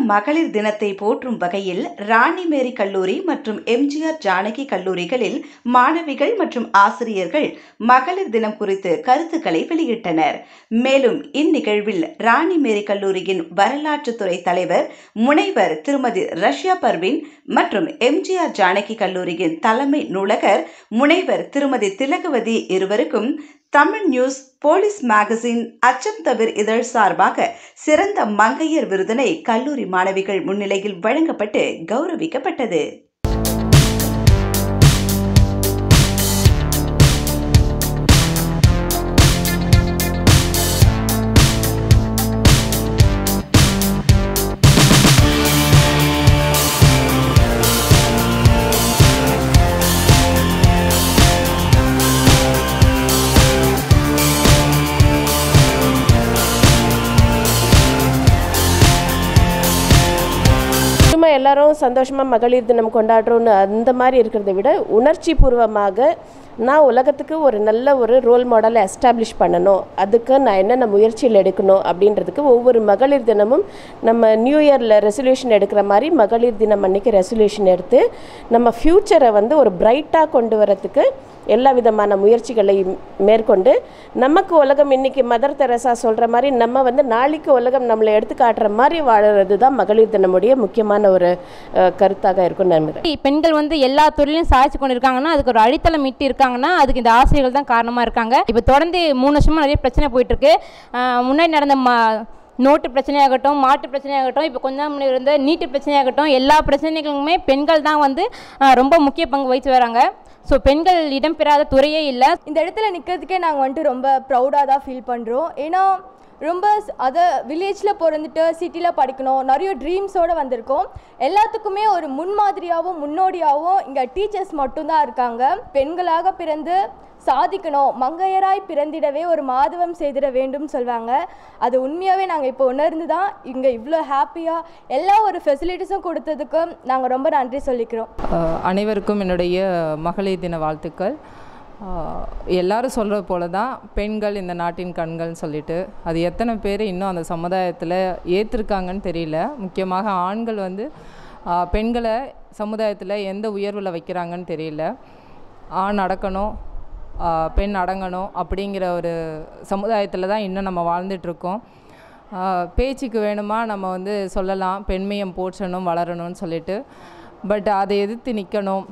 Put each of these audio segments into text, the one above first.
மகளிர் தினத்தை போற்றும் வகையில் ராணிமேரி கல்லூரி மற்றும் எம்ஜிஆர் ஜானகி கல்லூரிகளில் மாணவிகள் மற்றும் ஆசிரியர்கள் மகளிர் தினம் குறித்து கருத்துக்களை வெளியிட்டனர் மேலும் இந்நிகழ்வில் ராணிமேரி கல்லூரியின் வரலாற்றுத்துறை தலைவர் முனைவர் திருமதி ரஷ்யா பர்வின் மற்றும் எம்ஜிஆர் ஜானகி கல்லூரியின் தலைமை நூலகர் முனைவர் திருமதி திலகவதி இருவருக்கும் தமிழ் நியூஸ் போலீஸ் மேகசின் அச்சம் தவிர் இதழ் சார்பாக சிறந்த மங்கையர் விருதினை கல்லூரி மாணவிகள் முன்னிலையில் வழங்கப்பட்டு கௌரவிக்கப்பட்டது சும்மா எல்லாரும் சந்தோஷமாக மகளிர் தினம் கொண்டாடுறோன்னு அந்த மாதிரி இருக்கிறத விட உணர்ச்சி பூர்வமாக நான் உலகத்துக்கு ஒரு நல்ல ஒரு ரோல் மாடலை எஸ்டாப்ளிஷ் பண்ணணும் அதுக்கு நான் என்னென்ன முயற்சிகள் எடுக்கணும் அப்படின்றதுக்கு ஒவ்வொரு மகளிர் தினமும் நம்ம நியூ இயரில் ரெசல்யூஷன் எடுக்கிற மாதிரி மகளிர் தினம் அன்னைக்கு ரெசல்யூஷன் எடுத்து நம்ம ஃப்யூச்சரை வந்து ஒரு பிரைட்டாக கொண்டு வரத்துக்கு எல்லா விதமான முயற்சிகளை மேற்கொண்டு நமக்கு உலகம் இன்னைக்கு மதர் தெரசா சொல்கிற மாதிரி நம்ம வந்து நாளைக்கு உலகம் நம்மளை எடுத்து காட்டுற மாதிரி வாழறது தான் மகளிர் தினமுடைய முக்கியமான ஒரு அஹ், கருத்தாக இருக்கும்னு நம்புகிறேன் பெண்கள் வந்து எல்லா துறையிலும் சாதிச்சு கொண்டு இருக்காங்கன்னா அதுக்கு ஒரு அடித்தளம் இட்டு இருக்காங்கன்னா அதுக்கு இந்த ஆசிரியர்கள் தான் காரணமாக இருக்காங்க இப்போ தொடர்ந்து மூணு வருஷமாக நிறைய பிரச்சனை போயிட்டு இருக்கு ஆஹ் முன்னாடி நடந்த மா நோட்டு பிரச்சனையாகட்டும் மாட்டு பிரச்சனையாகட்டும் இப்போ கொஞ்ச நாள் முன்னாடி இருந்த நீட்டு பிரச்சனையாகட்டும் எல்லா பிரச்சனைகளுமே பெண்கள் தான் வந்து ஆஹ் ரொம்ப முக்கிய பங்கு வகித்து வராங்க ஸோ பெண்கள் இடம்பெறாத துறையே இல்லை இந்த இடத்துல நிற்கிறதுக்கே நாங்கள் வந்துட்டு ரொம்ப ப்ரௌடாக தான் ஃபீல் பண்ணுறோம் ஏன்னா ரொம்ப ஸ்- அதை வில்லேஜில் பிறந்துட்டு சிட்டியில் படிக்கணும் நிறைய ட்ரீம்ஸோடு வந்திருக்கோம் எல்லாத்துக்குமே ஒரு முன்மாதிரியாகவும் முன்னோடியாகவும் இங்கே டீச்சர்ஸ் மட்டும்தான் இருக்காங்க பெண்களாக பிறந்து சாதிக்கணும் மங்கையராய் பிறந்திடவே ஒரு மாதவம் செய்திட வேண்டும் சொல்லுவாங்க அது உண்மையாகவே நாங்கள் இப்போ உணர்ந்து தான் இங்கே இவ்வளோ ஹாப்பியாக எல்லா ஒரு ஃபெசிலிட்டிஸும் கொடுத்ததுக்கு நாங்கள் ரொம்ப நன்றி சொல்லிக்கிறோம் அஹ் அனைவருக்கும் என்னுடைய மகளிர் தின வாழ்த்துக்கள் அஹ் எல்லாரும் சொல்கிறது போல தான் பெண்கள் இந்த நாட்டின் கண்கள்னு சொல்லிட்டு அது எத்தனை பேர் இன்னும் அந்த சமுதாயத்தில் ஏற்றிருக்காங்கன்னு தெரியல முக்கியமாக ஆண்கள் வந்து அஹ் பெண்களை சமுதாயத்தில் எந்த உயர்வில் வைக்கிறாங்கன்னு தெரியல ஆண் அடக்கணும் ஆஹ் பெண் அடங்கணும் அப்படிங்கிற ஒரு சமுதாயத்தில் தான் இன்னும் நம்ம வாழ்ந்துட்டுருக்கோம் பேச்சுக்கு வேணுமா நம்ம வந்து சொல்லலாம் பெண்மையம் போற்றணும் வளரணும்னு சொல்லிட்டு பட் அதை எதிர்த்து நிற்கணும்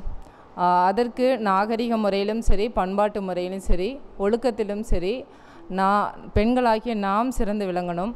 அதற்கு நாகரிக முறையிலும் சரி பண்பாட்டு முறையிலும் சரி ஒழுக்கத்திலும் சரி நான் பெண்களாகிய நாம் சிறந்து விளங்கணும்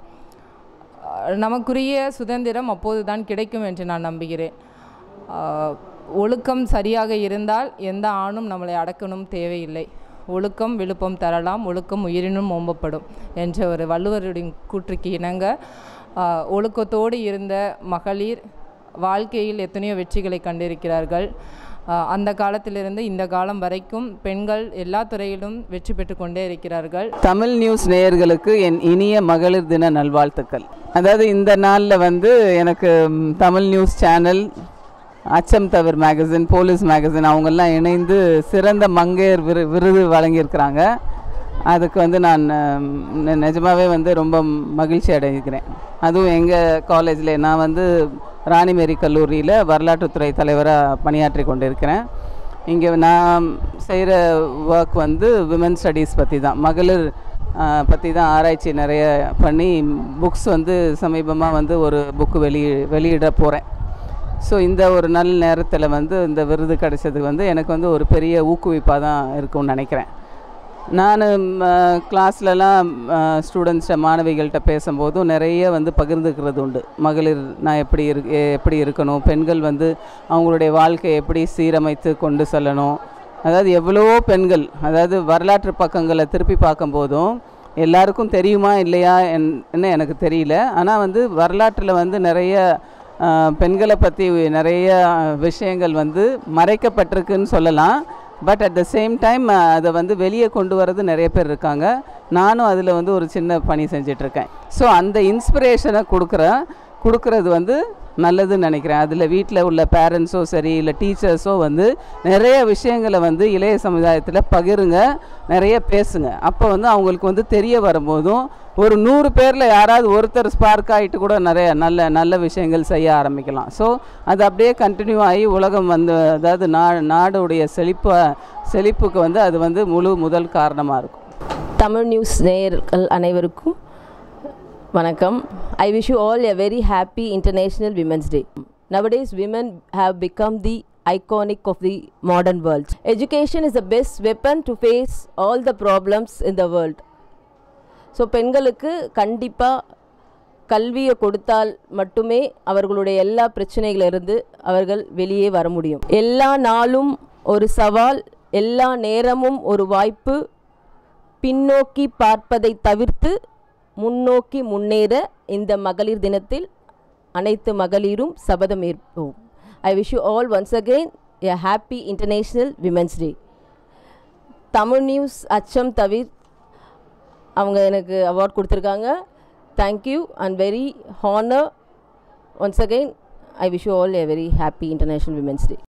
ஆஹ் நமக்குரிய சுதந்திரம் அப்போது தான் கிடைக்கும் என்று நான் நம்புகிறேன் ஆஹ் ஒழுக்கம் சரியாக இருந்தால் எந்த ஆணும் நம்மளை அடக்கணும் தேவையில்லை ஒழுக்கம் விழுப்பம் தரலாம் ஒழுக்கம் உயிரினும் ஓம்பப்படும் என்ற ஒரு வள்ளுவருடைய கூற்றுக்கு இணங்க ஆஹ் ஒழுக்கத்தோடு இருந்த மகளிர் வாழ்க்கையில் எத்தனையோ வெற்றிகளை கண்டிருக்கிறார்கள் ஆஹ் அந்த காலத்திலிருந்து இந்த காலம் வரைக்கும் பெண்கள் எல்லா துறையிலும் வெற்றி பெற்று கொண்டே இருக்கிறார்கள் தமிழ் நியூஸ் நேயர்களுக்கு என் இனிய மகளிர் தின நல்வாழ்த்துக்கள் அதாவது இந்த நாளில் வந்து எனக்கு ம், தமிழ் நியூஸ் சேனல் அச்சம் தவிர மேகசின் போலீஸ் மேகசின் அவங்கெல்லாம் இணைந்து சிறந்த மங்கையர் விரு விருது வழங்கியிருக்கிறாங்க அதுக்கு வந்து நான் ம், நி- நிஜமாவே வந்து ரொம்ப மகிழ்ச்சி அடைகிறேன் அதுவும் எங்கள் காலேஜில் நான் வந்து ராணிமேரி கல்லூரியில் வரலாற்றுத்துறை தலைவராக பணியாற்றி கொண்டிருக்கிறேன் இங்கே நான் செய்கிற ஒர்க் வந்து விமன் ஸ்டடீஸ் பற்றி தான் மகளிர் பற்றி தான் ஆராய்ச்சி நிறைய பண்ணி புக்ஸ் வந்து சமீபமாக வந்து ஒரு புக்கு வெளி வெளியிட போகிறேன் ஸோ இந்த ஒரு நல்ல நேரத்தில் வந்து இந்த விருது கிடைச்சது வந்து எனக்கு வந்து ஒரு பெரிய ஊக்குவிப்பாக தான் இருக்கும்னு நினைக்கிறேன் நான் கிளாஸ்லலாம் ஸ்டூடெண்ட்ஸ்ட மாணவிகள்கிட்ட பேசும்போதும் நிறைய வந்து பகிர்ந்துக்கிறது உண்டு மகளிர் நான் எப்படி இரு எ- எப்படி இருக்கணும் பெண்கள் வந்து அவங்களுடைய வாழ்க்கையை எப்படி சீரமைத்து கொண்டு செல்லணும் அதாவது எவ்வளவோ பெண்கள் அதாவது வரலாற்று பக்கங்களை திருப்பி பார்க்கும்போதும் எல்லாருக்கும் தெரியுமா இல்லையா என்ன எனக்கு தெரியல ஆனால் வந்து வரலாற்றில் வந்து நிறைய ஆஹ், பெண்களை பற்றி நிறைய விஷயங்கள் வந்து மறைக்கப்பட்டிருக்குன்னு சொல்லலாம் but at the same time அதை வந்து வெளியே கொண்டு வர்றது நிறைய பேர் இருக்காங்க நானும் அதில் வந்து ஒரு சின்ன பணி செஞ்சிட்ருக்கேன் ஸோ அந்த இன்ஸ்பிரேஷனை கொடுக்குற கொடுக்கறது வந்து நல்லதுன்னு நினைக்கிறேன் அதில் வீட்டில் உள்ள பேரண்ட்ஸோ சரி இல்லை டீச்சர்ஸோ வந்து நிறைய விஷயங்களை வந்து இளைய சமுதாயத்தில் பகிருங்க நிறைய பேசுங்க அப்போ வந்து அவங்களுக்கு வந்து தெரிய வரும்போதும் ஒரு நூறு பேரில் யாராவது ஒருத்தர் ஸ்பார்க் ஆகிட்டு கூட நிறைய நல்ல நல்ல விஷயங்கள் செய்ய ஆரம்பிக்கலாம் ஸோ அது அப்படியே கண்டினியூ ஆகி உலகம் வந்து அதாவது நா நாடுடைய செழிப்பை செழிப்புக்கு வந்து அது வந்து முழு முதல் காரணமாக இருக்கும் தமிழ் நியூஸ் நேயர்கள் அனைவருக்கும் வணக்கம் I wish you all a very happy international women's day nowadays women have become the iconic of the modern world education is the best weapon to face all the problems in the world so பெண்களுக்கு கண்டிப்பாக கல்வியை கொடுத்தால் மட்டுமே அவர்களுடைய எல்லா பிரச்சனைகளிலிருந்து அவர்கள் வெளியே வர முடியும் எல்லா நாளும் ஒரு சவால் எல்லா நேரமும் ஒரு வாய்ப்பு பின்னோக்கி பார்ப்பதை தவிர்த்து முன்னோக்கி முன்னேற இந்த மகளிர் தினத்தில் அனைத்து மகளிரும் சபதம் ஏற்போம் I wish you all once again a happy international women's day Tamil news அச்சம் தவிர் அவங்க எனக்கு அவார்ட் கொடுத்துருக்காங்க thank you and very honour once again I wish you all a very happy international women's day